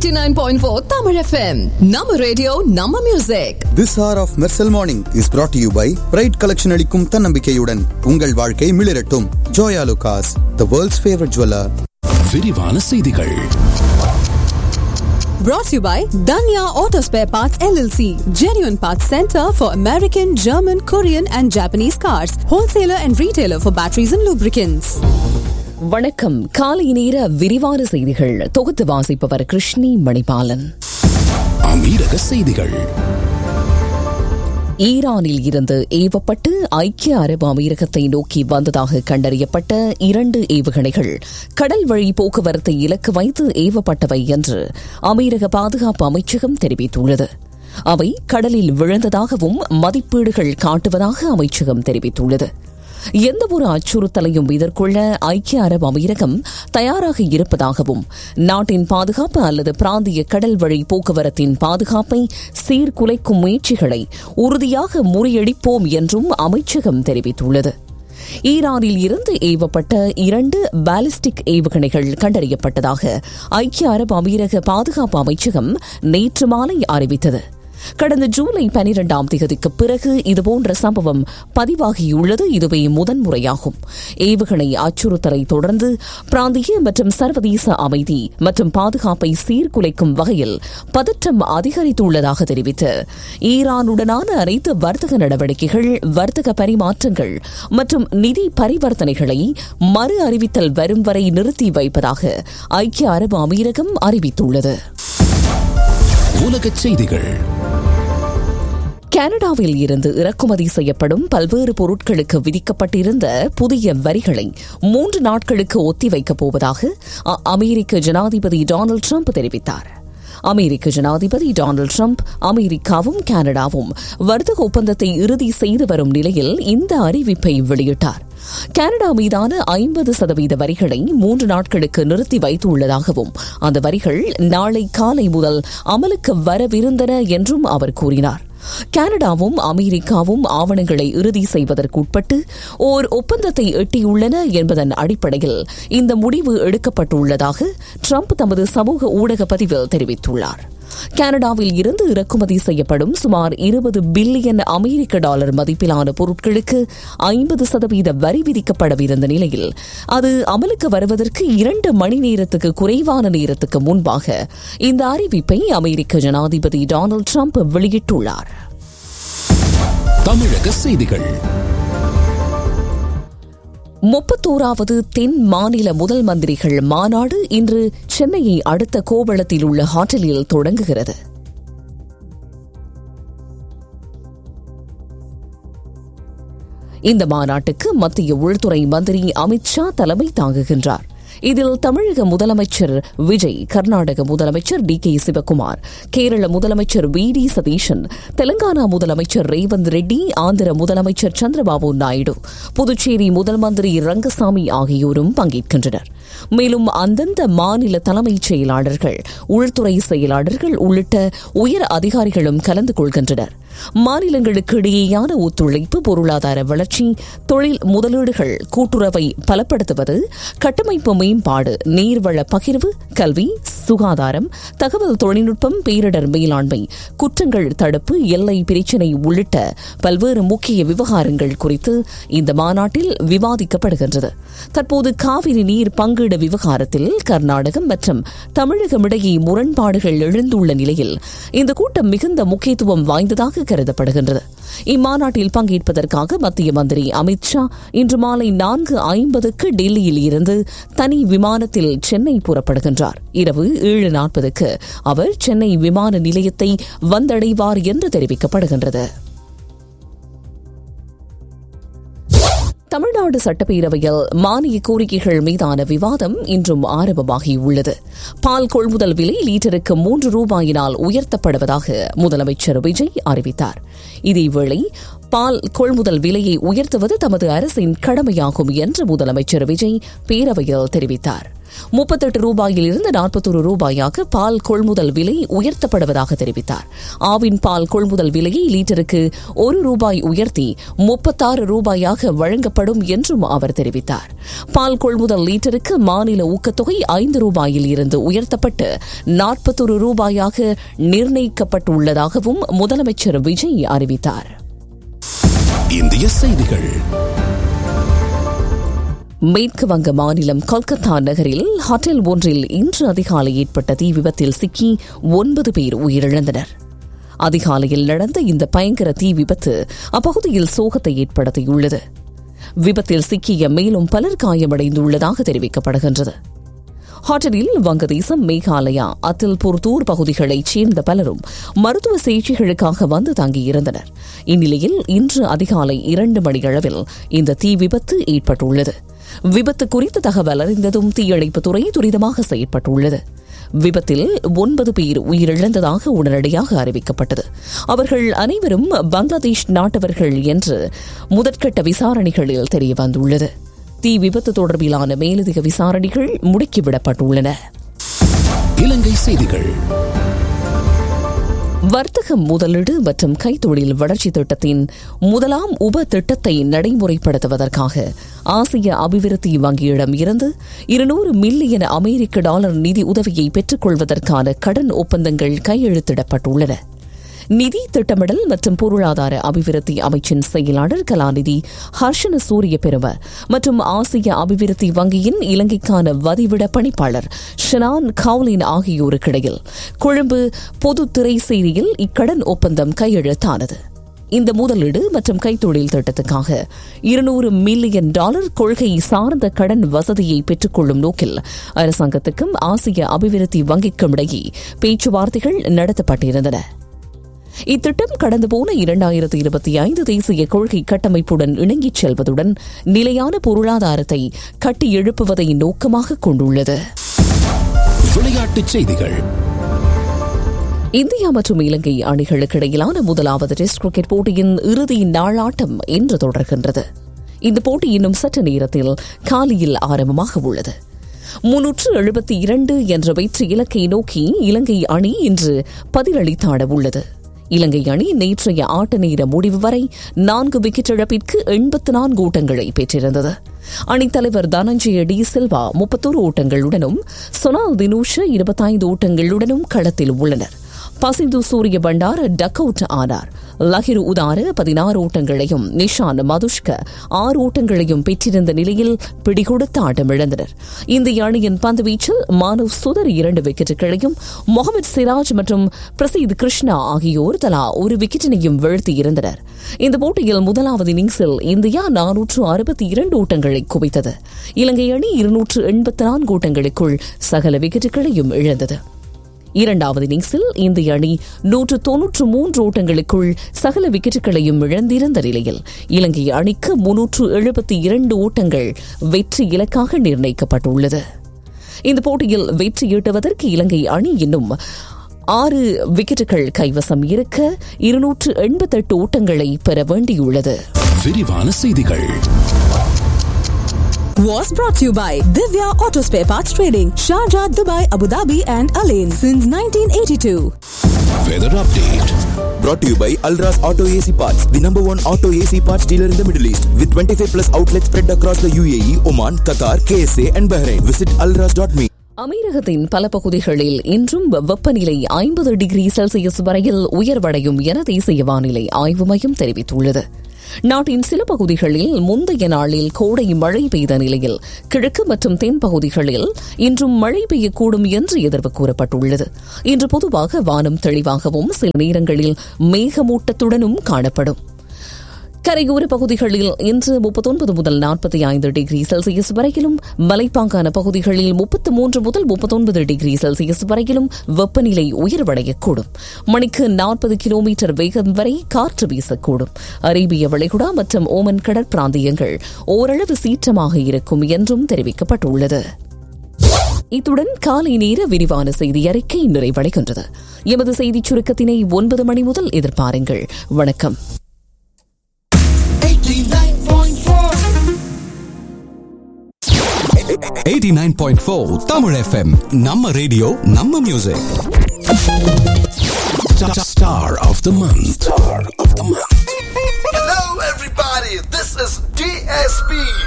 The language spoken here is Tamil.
89.4 Tamil FM. நம்ம ரேடியோ நம்ம music This hour of Mersal Morning is brought to you by Pride Collection அளிக்கும் தன்னம்பிக்கையுடன் உங்கள் வாழ்க்கை மிளிரட்டும் Joya லுகாஸ் the world's favorite jeweler விரிவான செய்திகள் brought to you by Danya Auto Spare Parts LLC. Genuine Parts Center for American, German, Korean and Japanese cars. Wholesaler and retailer for batteries and lubricants. வணக்கம் காலை நேர விரிவான செய்திகள் தொகுத்து வாசிப்பவர் கிருஷ்ணி மணிபாலன் அமீரக செய்திகள் ஈரானில் இருந்து ஏவப்பட்டு ஐக்கிய அரபு அமீரகத்தை நோக்கி வந்ததாக கண்டறியப்பட்ட இரண்டு ஏவுகணைகள் கடல் வழி போக்குவரத்தை இலக்கு வைத்து ஏவப்பட்டவை என்று அமீரக பாதுகாப்பு அமைச்சகம் தெரிவித்துள்ளது அவை கடலில் விழுந்ததாகவும் மதிப்பீடுகள் காட்டுவதாக அமைச்சகம் தெரிவித்துள்ளது எந்தவொரு அச்சுறுத்தலையும் எதிர்கொள்ள ஐக்கிய அரபு அமீரகம் தயாராக இருப்பதாகவும் நாட்டின் பாதுகாப்பு அல்லது பிராந்திய கடல் வழி போக்குவரத்தின் பாதுகாப்பை சீர்குலைக்கும் முயற்சிகளை உறுதியாக முறியடிப்போம் என்றும் அமைச்சகம் தெரிவித்துள்ளது ஈரானில் இருந்து ஏவப்பட்ட இரண்டு பாலிஸ்டிக் ஏவுகணைகள் கண்டறியப்பட்டதாக ஐக்கிய அரபு அமீரக பாதுகாப்பு அமைச்சகம் நேற்று மாலை அறிவித்தது கடந்த ஜூலை பனிரெண்டாம் தேதிக்கு பிறகு இதுபோன்ற சம்பவம் பதிவாகியுள்ளது இதுவே முதன்முறையாகும் ஏவுகணை அச்சுறுத்தலை தொடர்ந்து பிராந்திய மற்றும் சர்வதேச அமைதி மற்றும் பாதுகாப்பை சீர்குலைக்கும் வகையில் பதற்றம் அதிகரித்துள்ளதாக தெரிவித்து ஈரானுடனான அனைத்து வர்த்தக நடவடிக்கைகள் வர்த்தக பரிமாற்றங்கள் மற்றும் நிதி பரிவர்த்தனைகளை மறு அறிவித்தல் வரும் வரை நிறுத்தி வைப்பதாக ஐக்கிய அரபு அமீரகம் அறிவித்துள்ளது உலகச் செய்திகள் கனடாவில் இருந்து இறக்குமதி செய்யப்படும் பல்வேறு பொருட்களுக்கு விதிக்கப்பட்டிருந்த புதிய வரிகளை மூன்று நாட்களுக்கு ஒத்திவைக்கப் போவதாக அ- அமெரிக்க ஜனாதிபதி டொனால்டு ட்ரம்ப் தெரிவித்தார் அமெரிக்க ஜனாதிபதி டொனால்டு ட்ரம்ப் அமெரிக்காவும் கனடாவும் வர்த்தக ஒப்பந்தத்தை இறுதி செய்து வரும் நிலையில் இந்த அறிவிப்பை வெளியிட்டார் கனடா மீதான ஐம்பது சதவீத வரிகளை மூன்று நாட்களுக்கு நிறுத்தி வைத்துள்ளதாகவும் அந்த வரிகள் நாளை காலை முதல் அமலுக்கு வரவிருந்தன என்றும் அவர் கூறினார் கனடாவும் அமெரிக்காவும் ஆவணங்களை இறுதி செய்வதற்குட்பட்டு ஓர் ஒப்பந்தத்தை எட்டியுள்ளன என்பதன் அடிப்படையில் இந்த முடிவு எடுக்கப்பட்டுள்ளதாக ட்ரம்ப் தமது சமூக ஊடக பதிவில் தெரிவித்துள்ளார் கனடாவில் இருந்து இறக்குமதி செய்யப்படும் சுமார் இருபது பில்லியன் அமெரிக்க டாலர் மதிப்பிலான பொருட்களுக்கு ஐம்பது சதவீத வரி விதிக்கப்படவிருந்த நிலையில் அது அமலுக்கு வருவதற்கு இரண்டு மணி நேரத்துக்கு குறைவான நேரத்துக்கு முன்பாக இந்த அறிவிப்பை அமெரிக்க ஜனாதிபதி டொனால்டு ட்ரம்ப் வெளியிட்டுள்ளார் தமிழக செய்திகள் முப்பத்தோராவது தென் மாநில முதல் மந்திரிகள் மாநாடு இன்று சென்னையை அடுத்த கோவளத்தில் உள்ள ஹோட்டலில் தொடங்குகிறது இந்த மாநாட்டுக்கு மத்திய உள்துறை மந்திரி அமித்ஷா தலைமை தாங்குகின்றார் இதில் தமிழக முதலமைச்சர் விஜய் கர்நாடக முதலமைச்சர் டி கே சிவக்குமார் கேரள முதலமைச்சர் வி டி சதீஷன் தெலங்கானா முதலமைச்சர் ரேவந்த் ரெட்டி ஆந்திர முதலமைச்சர் சந்திரபாபு நாயுடு புதுச்சேரி முதல் மந்திரி ரங்கசாமி ஆகியோரும் பங்கேற்கின்றனர் மேலும் அந்தந்த மாநில தலைமைச் செயலாளர்கள் உள்துறை செயலாளர்கள் உள்ளிட்ட உயர் அதிகாரிகளும் கலந்து கொள்கின்றனர் மாநிலங்களுக்கு இடையேயான ஒத்துழைப்பு பொருளாதார வளர்ச்சி தொழில் முதலீடுகள் கூட்டுறவை பலப்படுத்துவது கட்டமைப்பு மேம்பாடு நீர்வள பகிர்வு கல்வி சுகாதாரம் தகவல் தொழில்நுட்பம் பேரிடர் மேலாண்மை குற்றங்கள் தடுப்பு எல்லை பிரச்சினை உள்ளிட்ட பல்வேறு முக்கிய விவகாரங்கள் குறித்து இந்த மாநாட்டில் விவாதிக்கப்படுகின்றது தற்போது காவிரி நீர் பங்கீடு விவகாரத்தில் கர்நாடகம் மற்றும் தமிழகம் இடையே முரண்பாடுகள் எழுந்துள்ள நிலையில் இந்த கூட்டம் மிகுந்த முக்கியத்துவம் வாய்ந்ததாக கருதப்படுகின்றது இம்மாநாட்டில் பங்கேற்பதற்காக மத்திய மந்திரி அமித்ஷா இன்று மாலை நான்கு ஐம்பதுக்கு டெல்லியில் இருந்து தனி விமானத்தில் சென்னை புறப்படுகின்றார் இரவு ஏழு நாற்பதுக்கு அவர் சென்னை விமான நிலையத்தை வந்தடைவார் என்று தெரிவிக்கப்படுகின்றது தமிழ்நாடு சட்டப்பேரவையில் மானிய கோரிக்கைகள் மீதான விவாதம் இன்றும் ஆரம்பமாகியுள்ளது பால் கொள்முதல் விலை லீட்டருக்கு மூன்று ரூபாயினால் உயர்த்தப்படுவதாக முதலமைச்சர் விஜய் அறிவித்தார் இதேவேளை பால் கொள்முதல் விலையை உயர்த்துவது தமது அரசின் கடமையாகும் என்று முதலமைச்சர் விஜய் பேரவையில் தெரிவித்தார் முப்பத்தெட்டு ரூபாயில் இருந்து நாற்பத்தொரு ரூபாயாக பால் கொள்முதல் விலை உயர்த்தப்படுவதாக தெரிவித்தார் ஆவின் பால் கொள்முதல் விலையை லீட்டருக்கு ஒரு ரூபாய் உயர்த்தி முப்பத்தாறு ரூபாயாக வழங்கப்படும் என்றும் அவர் தெரிவித்தார் பால் கொள்முதல் லீட்டருக்கு மாநில ஊக்கத்தொகை ஐந்து ரூபாயில் இருந்து உயர்த்தப்பட்டு நாற்பத்தொரு ரூபாயாக நிர்ணயிக்கப்பட்டுள்ளதாகவும் முதலமைச்சர் விஜய் அறிவித்தார் இந்திய செய்திகள் மேற்கு வங்க மாநிலம் கொல்கத்தா நகரில் ஹோட்டல் ஒன்றில் இன்று அதிகாலை ஏற்பட்ட தீ விபத்தில் சிக்கி ஒன்பது பேர் உயிரிழந்தனர் அதிகாலையில் நடந்த இந்த பயங்கர தீ விபத்து அப்பகுதியில் சோகத்தை ஏற்படுத்தியுள்ளது விபத்தில் சிக்கிய மேலும் பலர் காயமடைந்துள்ளதாக தெரிவிக்கப்படுகின்றது ஹோட்டலில் வங்கதேசம் மேகாலயா அத்தில்பூர்தூர் பகுதிகளைச் சேர்ந்த பலரும் மருத்துவ சிகிச்சைகளுக்காக வந்து தங்கியிருந்தனர் இந்நிலையில் இன்று அதிகாலை இரண்டு மணியளவில் இந்த தீ விபத்து ஏற்பட்டுள்ளது விபத்து குறித்த தகவல் அறிந்ததும் தீயணைப்புத் துறை துரிதமாக செயற்பட்டுள்ளது விபத்தில் ஒன்பது பேர் உயிரிழந்ததாக உடனடியாக அறிவிக்கப்பட்டது அவர்கள் அனைவரும் பங்களாதேஷ் நாட்டவர்கள் என்று முதற்கட்ட விசாரணைகளில் தெரியவந்துள்ளது தீ விபத்து தொடர்பிலான மேலதிக விசாரணைகள் முடுக்கிவிடப்பட்டுள்ளன இலங்கை செய்திகள் வர்த்தக முதலீடு மற்றும் கைத்தொழில் வளர்ச்சி திட்டத்தின் முதலாம் உப திட்டத்தை நடைமுறைப்படுத்துவதற்காக ஆசிய அபிவிருத்தி வங்கியிடம் இருந்து இருநூறு மில்லியன் அமெரிக்க டாலர் நிதி உதவியை பெற்றுக்கொள்வதற்கான கடன் ஒப்பந்தங்கள் கையெழுத்திடப்பட்டுள்ளன நிதி திட்டமிடல் மற்றும் பொருளாதார அபிவிருத்தி அமைச்சின் செயலாளர் கலாநிதி ஹர்ஷன சூரிய பெரும மற்றும் ஆசிய அபிவிருத்தி வங்கியின் இலங்கைக்கான வதிவிட பணிப்பாளர் ஷனான் கவுலின் ஆகியோருக்கிடையில் கொழும்பு பொது திரை செய்தியில் இக்கடன் ஒப்பந்தம் கையெழுத்தானது இந்த முதலீடு மற்றும் கைத்தொழில் திட்டத்துக்காக இருநூறு மில்லியன் டாலர் கொள்கை சார்ந்த கடன் வசதியை பெற்றுக்கொள்ளும் நோக்கில் அரசாங்கத்துக்கும் ஆசிய அபிவிருத்தி வங்கிக்கும் இடையே பேச்சுவார்த்தைகள் நடத்தப்பட்டிருந்தன இத்திட்டம் கடந்து போன இரண்டாயிரத்து இருபத்தி ஐந்து தேசிய கொள்கை கட்டமைப்புடன் இணங்கிச் செல்வதுடன் நிலையான பொருளாதாரத்தை கட்டி எழுப்புவதை நோக்கமாக கொண்டுள்ளது விளையாட்டுச் செய்திகள் இந்தியா மற்றும் இலங்கை அணிகளுக்கு இடையிலான முதலாவது டெஸ்ட் கிரிக்கெட் போட்டியின் இறுதி நாளாட்டம் இன்று தொடர்கின்றது இந்த போட்டி இன்னும் சற்று நேரத்தில் காலியில் ஆரம்பமாக உள்ளது முன்னூற்று எழுபத்தி இரண்டு என்ற வெற்றி இலக்கை நோக்கி இலங்கை அணி இன்று பதிலளித்தாட உள்ளது இலங்கை அணி நேற்றைய ஆட்ட நேர முடிவு வரை நான்கு விக்கெட் இழப்பிற்கு எண்பத்து நான்கு ஓட்டங்களை பெற்றிருந்தது அணித்தலைவர் தனஞ்சய டி சில்வா முப்பத்தோரு ஓட்டங்களுடனும் சொனால் தினூஷ இருபத்தைந்து ஓட்டங்களுடனும் களத்தில் உள்ளனர் பசிந்து சூரிய பண்டார் டக் அவுட் ஆனார் லஹிரு உதார பதினாறு ஓட்டங்களையும் நிஷான் மதுஷ்க ஆறு ஓட்டங்களையும் பெற்றிருந்த நிலையில் பிடிகொடுத்து ஆட்டமிழந்தனர் இந்திய அணியின் பந்துவீச்சில் மானவ் சுதர் இரண்டு விக்கெட்டுகளையும் முகமது சிராஜ் மற்றும் பிரசீத் கிருஷ்ணா ஆகியோர் தலா ஒரு விக்கெட்டினையும் வீழ்த்தியிருந்தனர் இந்த போட்டியில் முதலாவது இன்னிங்ஸில் இந்தியா நானூற்று அறுபத்தி இரண்டு ஓட்டங்களை குவித்தது இலங்கை அணி இருநூற்று எண்பத்தி நான்கு ஓட்டங்களுக்குள் சகல விக்கெட்டுகளையும் இழந்தது இரண்டாவது இன்னிங்ஸில் இந்திய அணி நூற்று தொன்னூற்று மூன்று ஓட்டங்களுக்குள் சகல விக்கெட்டுகளையும் இழந்திருந்த நிலையில் இலங்கை அணிக்கு முன்னூற்று எழுபத்தி இரண்டு ஓட்டங்கள் வெற்றி இலக்காக நிர்ணயிக்கப்பட்டுள்ளது இந்த போட்டியில் வெற்றி ஈட்டுவதற்கு இலங்கை அணி இன்னும் ஆறு விக்கெட்டுகள் கைவசம் இருக்க இருநூற்று எண்பத்தெட்டு ஓட்டங்களை பெற வேண்டியுள்ளது விரிவான செய்திகள் Was brought to you by Divya Auto Spare Parts Trading, Sharjah, Dubai, Abu Dhabi, and Alain since 1982. Weather update Brought to you by Alras Auto AC Parts, the number one auto AC parts dealer in the Middle East, with 25 plus outlets spread across the UAE, Oman, Qatar, KSA, and Bahrain. Visit alras.me. அமீரகத்தின் பல பகுதிகளில் இன்றும் வெப்பநிலை ஐம்பது டிகிரி செல்சியஸ் வரையில் உயர்வடையும் என தேசிய வானிலை ஆய்வு மையம் தெரிவித்துள்ளது நாட்டின் சில பகுதிகளில் முந்தைய நாளில் கோடை மழை பெய்த நிலையில் கிழக்கு மற்றும் தென் பகுதிகளில் இன்றும் மழை பெய்யக்கூடும் என்று எதிர்வு கூறப்பட்டுள்ளது இன்று பொதுவாக வானம் தெளிவாகவும் சில நேரங்களில் மேகமூட்டத்துடனும் காணப்படும் கரையோர பகுதிகளில் இன்று முப்பத்தொன்பது முதல் நாற்பத்தி ஐந்து டிகிரி செல்சியஸ் வரையிலும் மலைப்பாங்கான பகுதிகளில் முப்பத்து மூன்று முதல் முப்பத்தொன்பது டிகிரி செல்சியஸ் வரையிலும் வெப்பநிலை உயர்வடையக்கூடும் மணிக்கு நாற்பது கிலோமீட்டர் வேகம் வரை காற்று வீசக்கூடும் அரேபிய வளைகுடா மற்றும் ஓமன் கடற்பிராந்தியங்கள் ஓரளவு சீற்றமாக இருக்கும் என்றும் தெரிவிக்கப்பட்டுள்ளது இத்துடன் காலை நேர விரிவான செய்தி அறிக்கை நிறைவடைகின்றது எமது செய்திச் சுருக்கத்தினை ஒன்பது மணி முதல் எதிர்பாருங்கள் வணக்கம் eighty nine point four Tamil FM நம்ம ரேடியோ நம்ம music Star of the month. Star of the month. Hello, everybody. This is DSP.